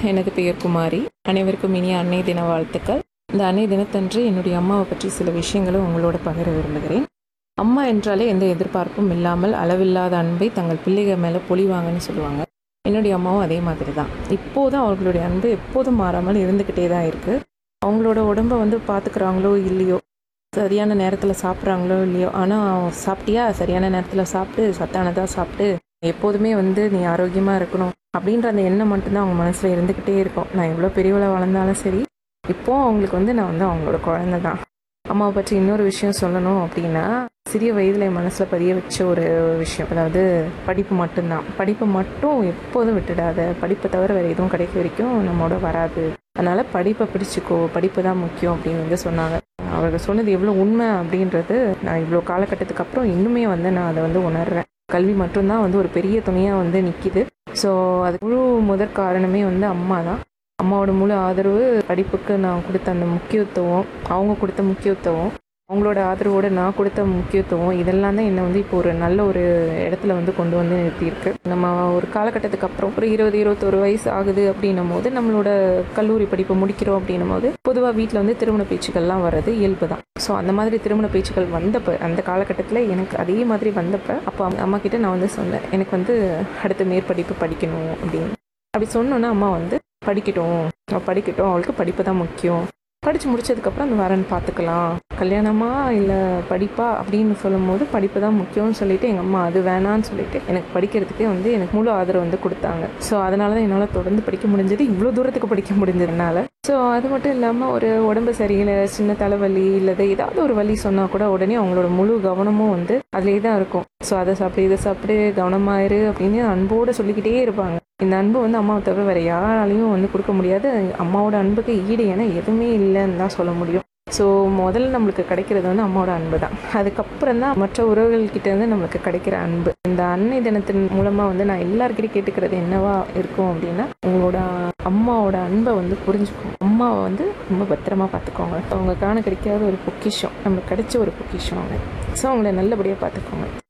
எனது பெயர் குமாரி அனைவருக்கும் இனிய அன்னை தின வாழ்த்துக்கள் இந்த அன்னை தினத்தன்று என்னுடைய அம்மாவை பற்றி சில விஷயங்களும் உங்களோட பகிர விரும்புகிறேன் அம்மா என்றாலே எந்த எதிர்பார்ப்பும் இல்லாமல் அளவில்லாத அன்பை தங்கள் பிள்ளைகள் மேலே பொழிவாங்கன்னு சொல்லுவாங்க என்னுடைய அம்மாவும் அதே மாதிரி தான் இப்போதும் அவர்களுடைய அன்பு எப்போதும் மாறாமல் இருந்துக்கிட்டே தான் இருக்குது அவங்களோட உடம்ப வந்து பார்த்துக்குறாங்களோ இல்லையோ சரியான நேரத்தில் சாப்பிட்றாங்களோ இல்லையோ ஆனால் சாப்பிட்டியா சரியான நேரத்தில் சாப்பிட்டு சத்தானதாக சாப்பிட்டு எப்போதுமே வந்து நீ ஆரோக்கியமாக இருக்கணும் அப்படின்ற அந்த எண்ணம் மட்டும்தான் அவங்க மனசில் இருந்துக்கிட்டே இருக்கும் நான் எவ்வளோ பெரியவளை வளர்ந்தாலும் சரி இப்போது அவங்களுக்கு வந்து நான் வந்து அவங்களோட குழந்தை தான் அம்மாவை பற்றி இன்னொரு விஷயம் சொல்லணும் அப்படின்னா சிறிய வயதில் என் மனசில் பதிய வச்ச ஒரு விஷயம் அதாவது படிப்பு மட்டும்தான் படிப்பை மட்டும் எப்போதும் விட்டுடாத படிப்பை தவிர வேறு எதுவும் கிடைக்க வரைக்கும் நம்மளோட வராது அதனால் படிப்பை பிடிச்சிக்கோ படிப்பு தான் முக்கியம் அப்படின்னு வந்து சொன்னாங்க அவர்கள் சொன்னது எவ்வளோ உண்மை அப்படின்றது நான் இவ்வளோ காலகட்டத்துக்கு அப்புறம் இன்னுமே வந்து நான் அதை வந்து உணர்றேன் கல்வி மட்டும்தான் வந்து ஒரு பெரிய துணையாக வந்து நிற்கிது ஸோ அது முழு முதற் காரணமே வந்து அம்மா தான் அம்மாவோட முழு ஆதரவு படிப்புக்கு நான் கொடுத்த அந்த முக்கியத்துவம் அவங்க கொடுத்த முக்கியத்துவம் அவங்களோட ஆதரவோடு நான் கொடுத்த முக்கியத்துவம் இதெல்லாம் தான் என்னை வந்து இப்போ ஒரு நல்ல ஒரு இடத்துல வந்து கொண்டு வந்து நிறுத்தியிருக்கு நம்ம ஒரு காலகட்டத்துக்கு அப்புறம் ஒரு இருபது இருபத்தொரு வயசு ஆகுது அப்படின்னும் போது நம்மளோட கல்லூரி படிப்பை முடிக்கிறோம் அப்படின்னும் போது பொதுவாக வீட்டில் வந்து திருமண பேச்சுக்கள்லாம் வர்றது இயல்பு தான் ஸோ அந்த மாதிரி திருமண பேச்சுக்கள் வந்தப்போ அந்த காலகட்டத்தில் எனக்கு அதே மாதிரி வந்தப்போ அப்போ அம்மா கிட்ட நான் வந்து சொன்னேன் எனக்கு வந்து அடுத்த மேற்படிப்பு படிக்கணும் அப்படின்னு அப்படி சொன்னோன்னா அம்மா வந்து படிக்கட்டும் அவள் படிக்கட்டும் அவளுக்கு படிப்பு தான் முக்கியம் படித்து முடிச்சதுக்கப்புறம் அந்த வரன் பார்த்துக்கலாம் கல்யாணமா இல்லை படிப்பா அப்படின்னு சொல்லும் போது படிப்பு தான் முக்கியம்னு சொல்லிட்டு எங்கள் அம்மா அது வேணான்னு சொல்லிட்டு எனக்கு படிக்கிறதுக்கே வந்து எனக்கு முழு ஆதரவு வந்து கொடுத்தாங்க ஸோ அதனால தான் என்னால் தொடர்ந்து படிக்க முடிஞ்சது இவ்வளோ தூரத்துக்கு படிக்க முடிஞ்சதுனால ஸோ அது மட்டும் இல்லாமல் ஒரு உடம்பு சரியில்லை சின்ன தலைவலி இல்லது ஏதாவது ஒரு வலி சொன்னால் கூட உடனே அவங்களோட முழு கவனமும் வந்து அதிலே தான் இருக்கும் ஸோ அதை சாப்பிடு இதை சாப்பிடு கவனமாயிரு அப்படின்னு அன்போடு சொல்லிக்கிட்டே இருப்பாங்க இந்த அன்பு வந்து அம்மாவை தவிர வேறு யாராலையும் வந்து கொடுக்க முடியாது அம்மாவோட அன்புக்கு ஈடு என எதுவுமே இல்லைன்னு தான் சொல்ல முடியும் ஸோ முதல்ல நம்மளுக்கு கிடைக்கிறது வந்து அம்மாவோட அன்பு தான் அதுக்கப்புறம் தான் மற்ற உறவுகள்கிட்ட இருந்து நம்மளுக்கு கிடைக்கிற அன்பு இந்த அன்னை தினத்தின் மூலமாக வந்து நான் எல்லாருக்கிட்டையும் கேட்டுக்கிறது என்னவா இருக்கும் அப்படின்னா உங்களோட அம்மாவோட அன்பை வந்து புரிஞ்சுக்கோங்க அம்மாவை வந்து ரொம்ப பத்திரமா பார்த்துக்கோங்க அவங்க காண கிடைக்காத ஒரு பொக்கிஷம் நம்மளுக்கு கிடைச்ச ஒரு பொக்கிஷம் அவங்க ஸோ அவங்கள நல்லபடியாக பார்த்துக்கோங்க